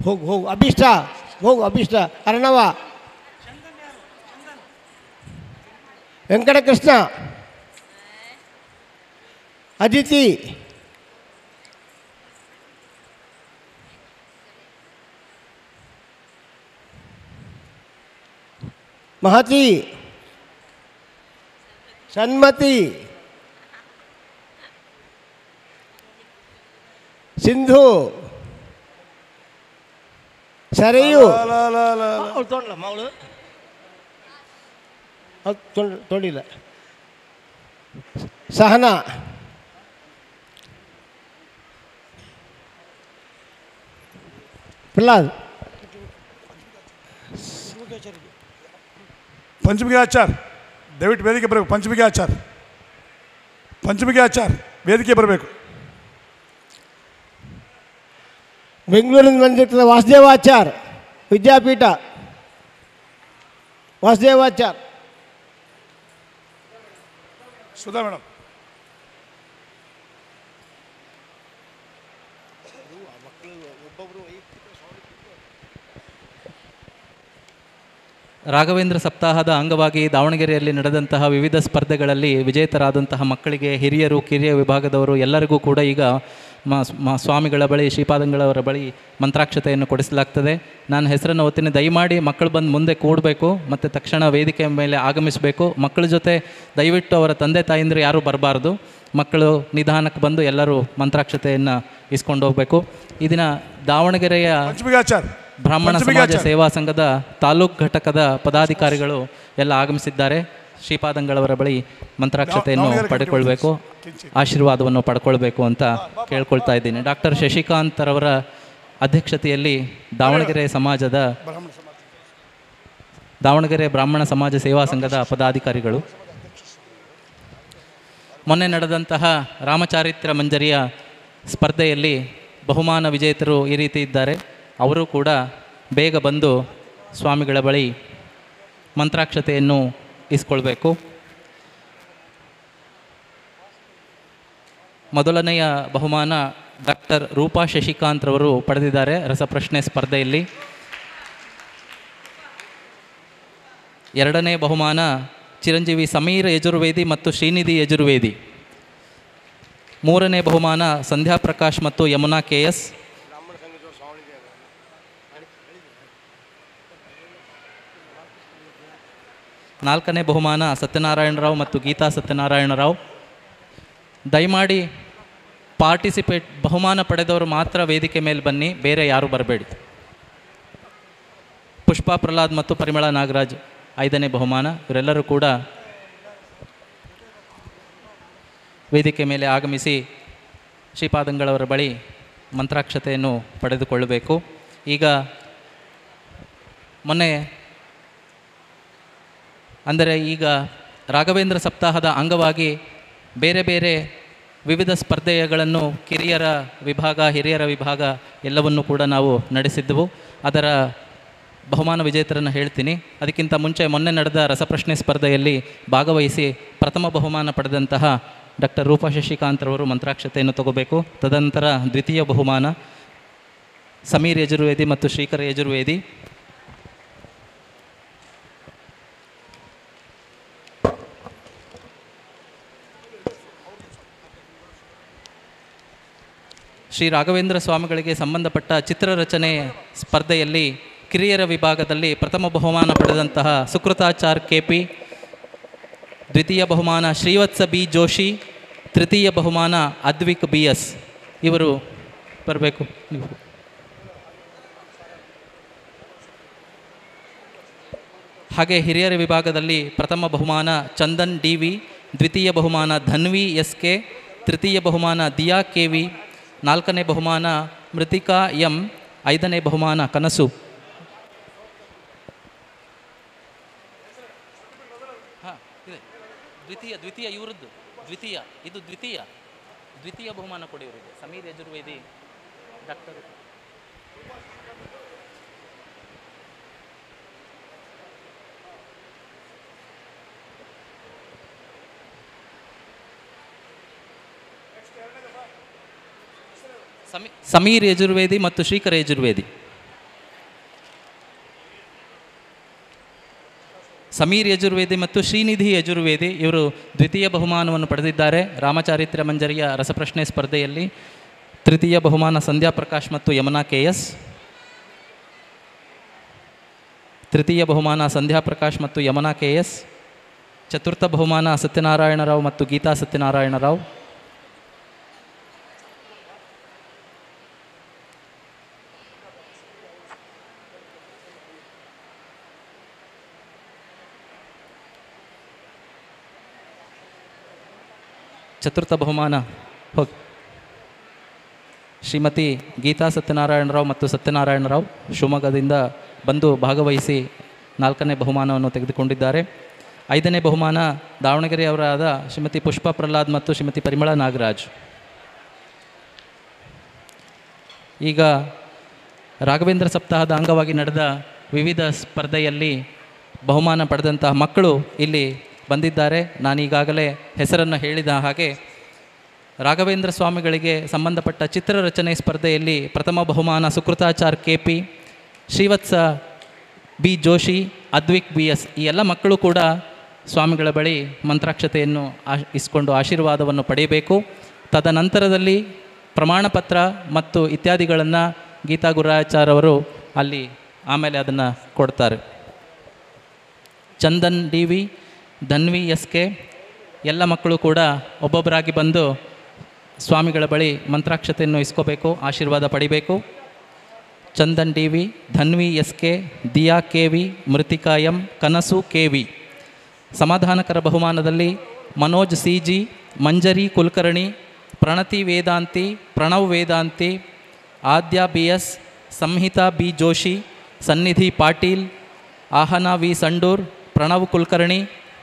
ಹೋಗು ಹೋಗು ಅಭಿಷ್ಟ ಹೋಗು ಅಭಿಷ್ಟ ಅರ್ಣವ ವೆಂಕಟಕೃಷ್ಣ ಅದಿತಿ ಮಹತಿ ಸನ್ಮತಿ ಸಿಂಧು ಸರಿಯು ಅವಳು ತೊಗೊಂಡ್ಲಮ್ಮ ಅವಳು ಅದು ತೊಗೊಂಡು ತೊಗೊಂಡಿಲ್ಲ ಸಹನ ಪ್ರಹ್ಲಾದ್ ಪಂಚಮಿಗೆ ಆಚಾರ್ ದಯವಿಟ್ಟು ವೇದಿಕೆ ಬರಬೇಕು ಪಂಚಮಿಗೆ ಆಚಾರ್ ಪಂಚಮಿಗೆ ಆಚಾರ್ ವೇದಿಕೆ ಬರಬೇಕು ಬೆಂಗಳೂರಿನಿಂದ ಬಂದಿರ್ತದೆ ವಾಸುದೇವಾಚಾರ್ ವಿದ್ಯಾಪೀಠ ವಾಸುದೇವಾಚಾರ್ ಸುಧಾ ಮೇಡಮ್ ರಾಘವೇಂದ್ರ ಸಪ್ತಾಹದ ಅಂಗವಾಗಿ ದಾವಣಗೆರೆಯಲ್ಲಿ ನಡೆದಂತಹ ವಿವಿಧ ಸ್ಪರ್ಧೆಗಳಲ್ಲಿ ವಿಜೇತರಾದಂತಹ ಮಕ್ಕಳಿಗೆ ಹಿರಿಯರು ಕಿರಿಯ ವಿಭಾಗದವರು ಎಲ್ಲರಿಗೂ ಕೂಡ ಈಗ ಮ ಮ ಸ್ವಾಮಿಗಳ ಬಳಿ ಶ್ರೀಪಾದಂಗಳವರ ಬಳಿ ಮಂತ್ರಾಕ್ಷತೆಯನ್ನು ಕೊಡಿಸಲಾಗ್ತದೆ ನಾನು ಹೆಸರನ್ನು ಓದ್ತೀನಿ ದಯಮಾಡಿ ಮಕ್ಕಳು ಬಂದು ಮುಂದೆ ಕೂಡಬೇಕು ಮತ್ತು ತಕ್ಷಣ ವೇದಿಕೆ ಮೇಲೆ ಆಗಮಿಸಬೇಕು ಮಕ್ಕಳ ಜೊತೆ ದಯವಿಟ್ಟು ಅವರ ತಂದೆ ತಾಯಂದಿರು ಯಾರೂ ಬರಬಾರ್ದು ಮಕ್ಕಳು ನಿಧಾನಕ್ಕೆ ಬಂದು ಎಲ್ಲರೂ ಮಂತ್ರಾಕ್ಷತೆಯನ್ನು ಇಸ್ಕೊಂಡು ಹೋಗಬೇಕು ಈ ದಿನ ದಾವಣಗೆರೆಯ ಪಂಚಮಿಗೆ ಆಚಾರ್ ಬ್ರಾಹ್ಮಣ ಪಂಚಮಿಗೆ ಸಮಾಜ ಆಚಾರ್. ಸೇವಾ ಸಂಘದ ತಾಲೂಕು ಘಟಕದ ಪದಾಧಿಕಾರಿಗಳು ಎಲ್ಲ ಆಗಮಿಸಿದ್ದಾರೆ ಶ್ರೀಪಾದಂಗಳವರ ಬಳಿ ಮಂತ್ರಾಕ್ಷತೆಯನ್ನು ದಾವಣಗೆರೆ ಪಡೆದುಕೊಳ್ಬೇಕು ಆಶೀರ್ವಾದವನ್ನು ಪಡ್ಕೊಳ್ಬೇಕು ಅಂತ ಕೇಳ್ಕೊಳ್ತಾ ಇದ್ದೀನಿ ಡಾಕ್ಟರ್ ಶಶಿಕಾಂತ್ ರವರ ಅಧ್ಯಕ್ಷತೆಯಲ್ಲಿ ದಾವಣಗೆರೆ ಸಮಾಜದ ದಾವಣಗೆರೆ ಬ್ರಾಹ್ಮಣ ಸಮಾಜ ಸೇವಾ ಸಂಘದ ಪದಾಧಿಕಾರಿಗಳು ಮೊನ್ನೆ ನಡೆದಂತಹ ರಾಮಚಾರಿತ್ರ ಮಂಜರಿಯ ಸ್ಪರ್ಧೆಯಲ್ಲಿ ಬಹುಮಾನ ವಿಜೇತರು ಈ ರೀತಿ ಇದ್ದಾರೆ ಅವರು ಕೂಡ ಬೇಗ ಬಂದು ಸ್ವಾಮಿಗಳ ಬಳಿ ಮಂತ್ರಾಕ್ಷತೆಯನ್ನು ಇಸ್ಕೊಳ್ಬೇಕು ಮೊದಲನೆಯ ಬಹುಮಾನ ಡಾಕ್ಟರ್ ರೂಪಾ ಶಶಿಕಾಂತ್ ರವರು ಪಡೆದಿದ್ದಾರೆ ರಸಪ್ರಶ್ನೆ ಸ್ಪರ್ಧೆಯಲ್ಲಿ ಎರಡನೇ ಬಹುಮಾನ ಚಿರಂಜೀವಿ ಸಮೀರ್ ಯಜುರ್ವೇದಿ ಮತ್ತು ಶ್ರೀನಿಧಿ ಯಜುರ್ವೇದಿ ಮೂರನೇ ಬಹುಮಾನ ಸಂಧ್ಯಾ ಪ್ರಕಾಶ್ ಮತ್ತು ಯಮುನಾ ಕೆ ಎಸ್ ನಾಲ್ಕನೇ ಬಹುಮಾನ ಸತ್ಯನಾರಾಯಣರಾವ್ ಮತ್ತು ಗೀತಾ ಸತ್ಯನಾರಾಯಣರಾವ್ ದಯಮಾಡಿ ಪಾರ್ಟಿಸಿಪೇಟ್ ಬಹುಮಾನ ಪಡೆದವರು ಮಾತ್ರ ವೇದಿಕೆ ಮೇಲೆ ಬನ್ನಿ ಬೇರೆ ಯಾರು ಬರಬೇಡಿ ಪುಷ್ಪಾ ಪ್ರಹ್ಲಾದ್ ಮತ್ತು ಪರಿಮಳ ನಾಗರಾಜ್ ಐದನೇ ಬಹುಮಾನ ಇವರೆಲ್ಲರೂ ಕೂಡ ವೇದಿಕೆ ಮೇಲೆ ಆಗಮಿಸಿ ಶ್ರೀಪಾದಂಗಳವರ ಬಳಿ ಮಂತ್ರಾಕ್ಷತೆಯನ್ನು ಪಡೆದುಕೊಳ್ಳಬೇಕು ಈಗ ಮೊನ್ನೆ ಅಂದರೆ ಈಗ ರಾಘವೇಂದ್ರ ಸಪ್ತಾಹದ ಅಂಗವಾಗಿ ಬೇರೆ ಬೇರೆ ವಿವಿಧ ಸ್ಪರ್ಧೆಗಳನ್ನು ಕಿರಿಯರ ವಿಭಾಗ ಹಿರಿಯರ ವಿಭಾಗ ಎಲ್ಲವನ್ನು ಕೂಡ ನಾವು ನಡೆಸಿದ್ದೆವು ಅದರ ಬಹುಮಾನ ವಿಜೇತರನ್ನು ಹೇಳ್ತೀನಿ ಅದಕ್ಕಿಂತ ಮುಂಚೆ ಮೊನ್ನೆ ನಡೆದ ರಸಪ್ರಶ್ನೆ ಸ್ಪರ್ಧೆಯಲ್ಲಿ ಭಾಗವಹಿಸಿ ಪ್ರಥಮ ಬಹುಮಾನ ಪಡೆದಂತಹ ಡಾಕ್ಟರ್ ರೂಪಾ ಶಶಿಕಾಂತ್ ರವರು ಮಂತ್ರಾಕ್ಷತೆಯನ್ನು ತಗೋಬೇಕು ತದನಂತರ ದ್ವಿತೀಯ ಬಹುಮಾನ ಸಮೀರ್ ಯಜುರ್ವೇದಿ ಮತ್ತು ಶ್ರೀಕರ ಯಜುರ್ವೇದಿ ಶ್ರೀ ರಾಘವೇಂದ್ರ ಸ್ವಾಮಿಗಳಿಗೆ ಸಂಬಂಧಪಟ್ಟ ಚಿತ್ರರಚನೆ ಸ್ಪರ್ಧೆಯಲ್ಲಿ ಕಿರಿಯರ ವಿಭಾಗದಲ್ಲಿ ಪ್ರಥಮ ಬಹುಮಾನ ಪಡೆದಂತಹ ಸುಕೃತಾಚಾರ್ ಕೆ ಪಿ ದ್ವಿತೀಯ ಬಹುಮಾನ ಶ್ರೀವತ್ಸ ಬಿ ಜೋಶಿ ತೃತೀಯ ಬಹುಮಾನ ಅದ್ವಿಕ್ ಬಿ ಎಸ್ ಇವರು ಬರಬೇಕು ನೀವು ಹಾಗೆ ಹಿರಿಯರ ವಿಭಾಗದಲ್ಲಿ ಪ್ರಥಮ ಬಹುಮಾನ ಚಂದನ್ ಡಿ ವಿ ದ್ವಿತೀಯ ಬಹುಮಾನ ಧನ್ವಿ ಎಸ್ ಕೆ ತೃತೀಯ ಬಹುಮಾನ ದಿಯಾ ಕೆ ವಿ ನಾಲ್ಕನೇ ಬಹುಮಾನ ಮೃತಿಕಾ ಎಂ ಐದನೇ ಬಹುಮಾನ ಕನಸು ಹಾಂ ಇದೆ ದ್ವಿತೀಯ ದ್ವಿತೀಯ ಇವರದ್ದು ದ್ವಿತೀಯ ಇದು ದ್ವಿತೀಯ ದ್ವಿತೀಯ ಬಹುಮಾನ ಕೊಡಿ ಇವರಿಗೆ ಸಮೀರ್ ಯಜುರ್ವೇದಿ ಡಾಕ್ಟರ್ ಸಮಿ ಸಮೀರ್ ಯಜುರ್ವೇದಿ ಮತ್ತು ಶ್ರೀಕರ ಯಜುರ್ವೇದಿ ಸಮೀರ್ ಯಜುರ್ವೇದಿ ಮತ್ತು ಶ್ರೀನಿಧಿ ಯಜುರ್ವೇದಿ ಇವರು ದ್ವಿತೀಯ ಬಹುಮಾನವನ್ನು ಪಡೆದಿದ್ದಾರೆ ರಾಮಚಾರಿತ್ರ್ಯ ಮಂಜರಿಯ ರಸಪ್ರಶ್ನೆ ಸ್ಪರ್ಧೆಯಲ್ಲಿ ತೃತೀಯ ಬಹುಮಾನ ಸಂಧ್ಯಾ ಪ್ರಕಾಶ್ ಮತ್ತು ಯಮುನಾ ಕೆ ಎಸ್ ತೃತೀಯ ಬಹುಮಾನ ಸಂಧ್ಯಾ ಪ್ರಕಾಶ್ ಮತ್ತು ಯಮುನಾ ಕೆ ಎಸ್ ಚತುರ್ಥ ಬಹುಮಾನ ಸತ್ಯನಾರಾಯಣರಾವ್ ಮತ್ತು ಗೀತಾ ಸತ್ಯನಾರಾಯಣರಾವ್ ಚತುರ್ಥ ಬಹುಮಾನ ಹೋಗಿ ಶ್ರೀಮತಿ ಗೀತಾ ಸತ್ಯನಾರಾಯಣರಾವ್ ಮತ್ತು ಸತ್ಯನಾರಾಯಣರಾವ್ ಶಿವಮೊಗ್ಗದಿಂದ ಬಂದು ಭಾಗವಹಿಸಿ ನಾಲ್ಕನೇ ಬಹುಮಾನವನ್ನು ತೆಗೆದುಕೊಂಡಿದ್ದಾರೆ ಐದನೇ ಬಹುಮಾನ ದಾವಣಗೆರೆಯವರಾದ ಶ್ರೀಮತಿ ಪುಷ್ಪ ಪ್ರಹ್ಲಾದ್ ಮತ್ತು ಶ್ರೀಮತಿ ಪರಿಮಳ ನಾಗರಾಜ್ ಈಗ ರಾಘವೇಂದ್ರ ಸಪ್ತಾಹದ ಅಂಗವಾಗಿ ನಡೆದ ವಿವಿಧ ಸ್ಪರ್ಧೆಯಲ್ಲಿ ಬಹುಮಾನ ಪಡೆದಂತಹ ಮಕ್ಕಳು ಇಲ್ಲಿ ಬಂದಿದ್ದಾರೆ ನಾನೀಗಾಗಲೇ ಹೆಸರನ್ನು ಹೇಳಿದ ಹಾಗೆ ರಾಘವೇಂದ್ರ ಸ್ವಾಮಿಗಳಿಗೆ ಸಂಬಂಧಪಟ್ಟ ಚಿತ್ರರಚನೆ ಸ್ಪರ್ಧೆಯಲ್ಲಿ ಪ್ರಥಮ ಬಹುಮಾನ Sukrutachar K P Shrivatsa B Joshi Advik B S ಈ ಎಲ್ಲ ಮಕ್ಕಳು ಕೂಡ ಸ್ವಾಮಿಗಳ ಬಳಿ ಮಂತ್ರಾಕ್ಷತೆಯನ್ನು ಆ ಇಸ್ಕೊಂಡು ಆಶೀರ್ವಾದವನ್ನು ಪಡೆಯಬೇಕು ತದನಂತರದಲ್ಲಿ ಪ್ರಮಾಣಪತ್ರ ಮತ್ತು ಇತ್ಯಾದಿಗಳನ್ನು ಗೀತಾ ಗುರಾಚಾರ್ ಅವರು ಅಲ್ಲಿ ಆಮೇಲೆ ಅದನ್ನು ಕೊಡ್ತಾರೆ Chandan D V Dhanvi S K ಎಲ್ಲ ಮಕ್ಕಳು ಕೂಡ ಒಬ್ಬೊಬ್ಬರಾಗಿ ಬಂದು ಸ್ವಾಮಿಗಳ ಬಳಿ ಮಂತ್ರಾಕ್ಷತೆಯನ್ನು ಇಸ್ಕೋಬೇಕು ಆಶೀರ್ವಾದ ಪಡಿಬೇಕು Chandan D V Dhanvi S K Diya K V Mrutika M Kanasu K V ಸಮಾಧಾನಕರ ಬಹುಮಾನದಲ್ಲಿ Manoj C G Manjari Kulkarni Pranati Vedanti Pranav Vedanti Aadya B S Samhita B Joshi Sannidhi Patil Ahana V Sandur Pranav Kulkarni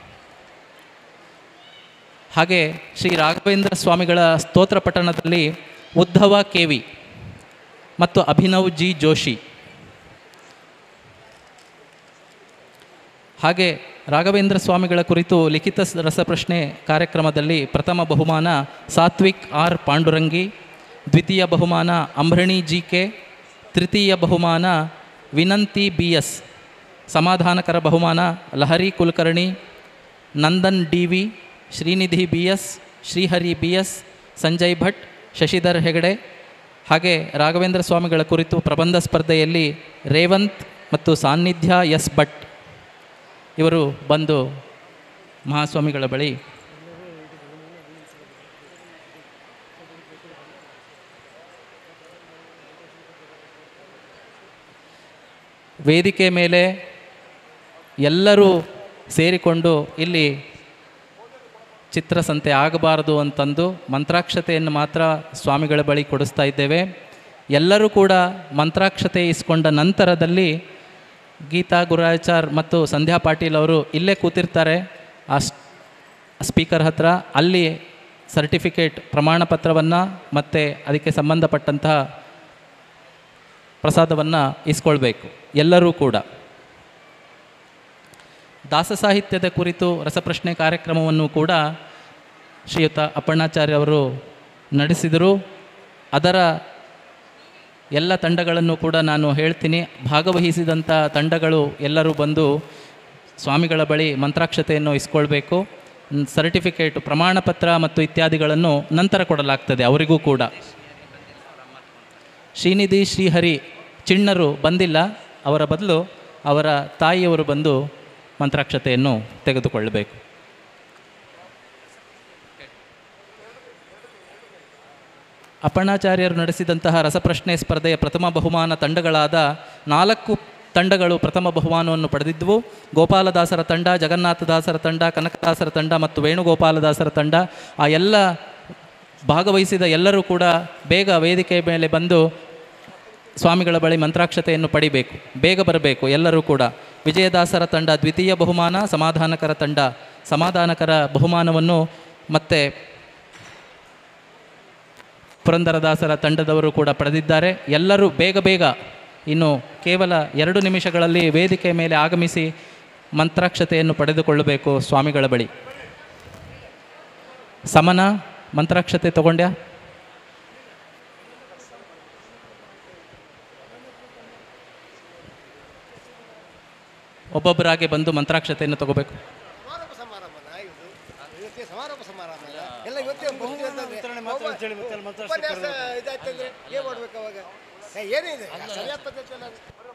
ಹಾಗೆ ಶ್ರೀ ರಾಘವೇಂದ್ರ ಸ್ವಾಮಿಗಳ ಸ್ತೋತ್ರ ಪಠಣದಲ್ಲಿ ಉದ್ಧವ ಕೆ ವಿ ಮತ್ತು ಅಭಿನವ್ ಜಿ ಜೋಶಿ ಹಾಗೆ ರಾಘವೇಂದ್ರ ಸ್ವಾಮಿಗಳ ಕುರಿತು ಲಿಖಿತ ಸ- ರಸಪ್ರಶ್ನೆ ಕಾರ್ಯಕ್ರಮದಲ್ಲಿ ಪ್ರಥಮ ಬಹುಮಾನ ಸಾತ್ವಿಕ್ ಆರ್ ಪಾಂಡುರಂಗಿ ದ್ವಿತೀಯ ಬಹುಮಾನ ಅಂಬ್ರಣಿ ಜಿ ಕೆ ತೃತೀಯ ಬಹುಮಾನ ವಿನಂತಿ ಬಿ ಎಸ್ ಸಮಾಧಾನಕರ ಬಹುಮಾನ Lahari Kulkarni Nandan D V Shrinidhi B S Shrihari B S Sanjay Bhat Shashidhar Hegde ಹಾಗೆ ರಾಘವೇಂದ್ರ ಸ್ವಾಮಿಗಳ ಕುರಿತು ಪ್ರಬಂಧ ಸ್ಪರ್ಧೆಯಲ್ಲಿ ರೇವಂತ್ ಮತ್ತು ಸಾನ್ನಿಧ್ಯ ಎಸ್ ಭಟ್ ಇವರು ಬಂದು ಮಹಾಸ್ವಾಮಿಗಳ ಬಳಿ ವೇದಿಕೆ ಮೇಲೆ ಎಲ್ಲರೂ ಸೇರಿಕೊಂಡು ಇಲ್ಲಿ ಚಿತ್ರಸಂತೆ ಆಗಬಾರದು ಅಂತಂದು ಮಂತ್ರಾಕ್ಷತೆಯನ್ನು ಮಾತ್ರ ಸ್ವಾಮಿಗಳ ಬಳಿ ಕೊಡಿಸ್ತಾ ಇದ್ದೇವೆ ಎಲ್ಲರೂ ಕೂಡ ಮಂತ್ರಾಕ್ಷತೆ ಇಸ್ಕೊಂಡ ನಂತರದಲ್ಲಿ ಗೀತಾ ಗುರಾಚಾರ್ ಮತ್ತು ಸಂಧ್ಯಾ ಪಾಟೀಲ್ ಅವರು ಇಲ್ಲೇ ಕೂತಿರ್ತಾರೆ ಆ ಸ್- ಸ್ಪೀಕರ್ ಹತ್ರ ಅಲ್ಲಿ ಸರ್ಟಿಫಿಕೇಟ್ ಪ್ರಮಾಣ ಪತ್ರವನ್ನು ಮತ್ತು ಅದಕ್ಕೆ ಸಂಬಂಧಪಟ್ಟಂತಹ ಪ್ರಸಾದವನ್ನು ಇಸ್ಕೊಳ್ಬೇಕು ಎಲ್ಲರೂ ಕೂಡ ದಾಸ ಸಾಹಿತ್ಯದ ಕುರಿತು ರಸಪ್ರಶ್ನೆ ಕಾರ್ಯಕ್ರಮವನ್ನು ಕೂಡ ಶ್ರೀಯುತ ಅಪ್ಪಣ್ಣಾಚಾರ್ಯ ಅವರು ನಡೆಸಿದರು ಅದರ ಎಲ್ಲ ತಂಡಗಳನ್ನು ಕೂಡ ನಾನು ಹೇಳ್ತೀನಿ ಭಾಗವಹಿಸಿದಂಥ ತಂಡಗಳು ಎಲ್ಲರೂ ಬಂದು ಸ್ವಾಮಿಗಳ ಬಳಿ ಮಂತ್ರಾಕ್ಷತೆಯನ್ನು ಇಸ್ಕೊಳ್ಬೇಕು ನ್- ಸರ್ಟಿಫಿಕೇಟ್ ಪ್ರಮಾಣ ಪತ್ರ ಮತ್ತು ಇತ್ಯಾದಿಗಳನ್ನು ನಂತರ ಕೊಡಲಾಗ್ತದೆ ಅವರಿಗೂ ಕೂಡ ಶ್ರೀನಿಧಿ ಶ್ರೀಹರಿ ಚಿಣ್ಣರು ಬಂದಿಲ್ಲ ಅವರ ಬದಲು ಅವರ ತಾಯಿಯವರು ಬಂದು ಮಂತ್ರಾಕ್ಷತೆಯನ್ನು ತೆಗೆದುಕೊಳ್ಳಬೇಕು ಅಪ್ಪಣ್ಣಾಚಾರ್ಯರು ನಡೆಸಿದಂತಹ ರಸಪ್ರಶ್ನೆ ಸ್ಪರ್ಧೆಯ ಪ್ರಥಮ ಬಹುಮಾನ ತಂಡಗಳಾದ ನಾಲ್ಕು ತಂಡಗಳು ಪ್ರಥಮ ಬಹುಮಾನವನ್ನು ಪಡೆದಿದ್ದವು ಗೋಪಾಲದಾಸರ ತಂಡ ಜಗನ್ನಾಥದಾಸರ ತಂಡ ಕನಕದಾಸರ ತಂಡ ಮತ್ತು ವೇಣುಗೋಪಾಲದಾಸರ ತಂಡ ಆ ಎಲ್ಲ ಭಾಗವಹಿಸಿದ ಎಲ್ಲರೂ ಕೂಡ ಬೇಗ ವೇದಿಕೆ ಮೇಲೆ ಬಂದು ಸ್ವಾಮಿಗಳ ಬಳಿ ಮಂತ್ರಾಕ್ಷತೆಯನ್ನು ಪಡಿಬೇಕು ಬೇಗ ಬರಬೇಕು ಎಲ್ಲರೂ ಕೂಡ ವಿಜಯದಾಸರ ತಂಡ ದ್ವಿತೀಯ ಬಹುಮಾನ ಸಮಾಧಾನಕರ ತಂಡ ಸಮಾಧಾನಕರ ಬಹುಮಾನವನ್ನು ಮತ್ತು ಪುರಂದರದಾಸರ ತಂಡದವರು ಕೂಡ ಪಡೆದಿದ್ದಾರೆ ಎಲ್ಲರೂ ಬೇಗ ಬೇಗ ಇನ್ನು ಕೇವಲ ಎರಡು ನಿಮಿಷಗಳಲ್ಲಿ ವೇದಿಕೆ ಮೇಲೆ ಆಗಮಿಸಿ ಮಂತ್ರಾಕ್ಷತೆಯನ್ನು ಪಡೆದುಕೊಳ್ಳಬೇಕು ಸ್ವಾಮಿಗಳ ಬಳಿ ಸಮನ ಮಂತ್ರಾಕ್ಷತೆ ತಗೊಂಡ್ಯಾ ಒಬ್ಬೊಬ್ಬರಾಗಿ ಬಂದು ಮಂತ್ರಾಕ್ಷತೆಯನ್ನು ತಗೋಬೇಕು ಸಮಾರೋಪ ಸಮಾರಂಭನ ಇದು ಇವತ್ತೇ ಸಮಾರೋಪ ಸಮಾರಂಭ ಎಲ್ಲ ಇವತ್ತೇ ಉಪನ್ಯಾಸ ಇದಾಯ್ತಂದ್ರೆ ಏನು ಮಾಡ್ಬೇಕು ಅವಾಗ ಏ, ಏನಿದೆ ಸರಿಯಾದ ಪದ್ಧತಿ ಅಲ್ಲ ಅದು.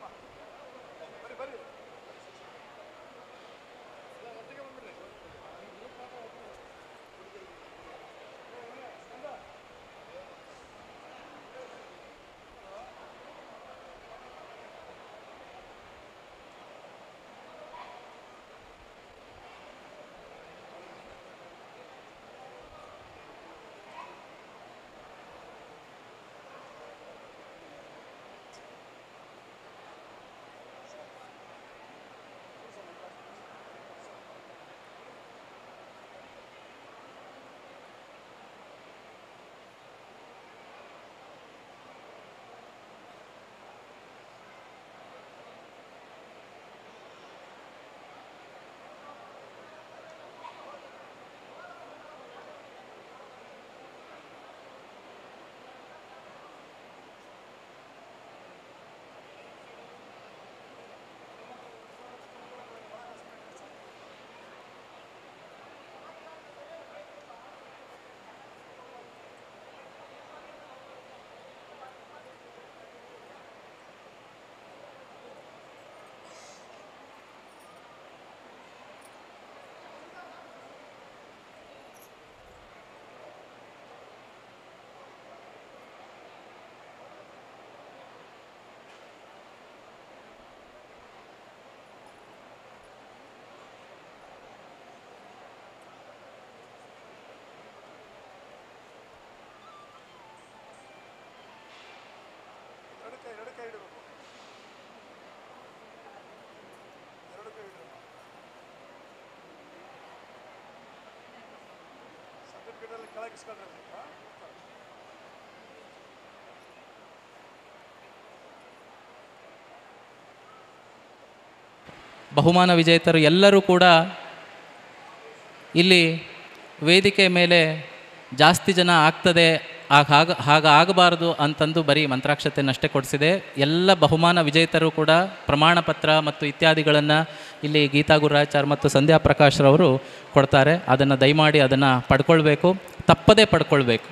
ಬಹುಮಾನ ವಿಜೇತರು ಎಲ್ಲರೂ ಕೂಡ ಇಲ್ಲಿ ವೇದಿಕೆ ಮೇಲೆ ಜಾಸ್ತಿ ಜನ ಆಗ್ತದೆ ಆಗ ಹಾಗ ಹಾಗ ಆಗಬಾರ್ದು ಅಂತಂದು ಬರೀ ಮಂತ್ರಾಕ್ಷತೆಯನ್ನಷ್ಟೇ ಕೊಡಿಸಿದೆ ಎಲ್ಲ ಬಹುಮಾನ ವಿಜೇತರು ಕೂಡ ಪ್ರಮಾಣ ಪತ್ರ ಮತ್ತು ಇತ್ಯಾದಿಗಳನ್ನು ಇಲ್ಲಿ ಗೀತಾ ಗುರುರಾಚಾರ್ ಮತ್ತು ಸಂಧ್ಯಾ ಪ್ರಕಾಶ್ರವರು ಕೊಡ್ತಾರೆ ಅದನ್ನು ದಯಮಾಡಿ ಅದನ್ನು ಪಡ್ಕೊಳ್ಬೇಕು ತಪ್ಪದೇ ಪಡ್ಕೊಳ್ಬೇಕು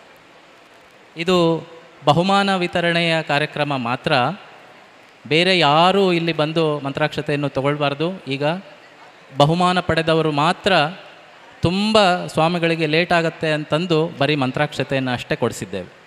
ಇದು ಬಹುಮಾನ ವಿತರಣೆಯ ಕಾರ್ಯಕ್ರಮ ಮಾತ್ರ ಬೇರೆ ಯಾರೂ ಇಲ್ಲಿ ಬಂದು ಮಂತ್ರಾಕ್ಷತೆಯನ್ನು ತಗೊಳ್ಬಾರ್ದು ಈಗ ಬಹುಮಾನ ಪಡೆದವರು ಮಾತ್ರ ತುಂಬ ಸ್ವಾಮಿಗಳಿಗೆ ಲೇಟ್ ಆಗುತ್ತೆ ಅಂತಂದು ಬರೀ ಮಂತ್ರಾಕ್ಷತೆಯನ್ನು ಅಷ್ಟೇ ಕೊಡಿಸಿದ್ದೇವೆ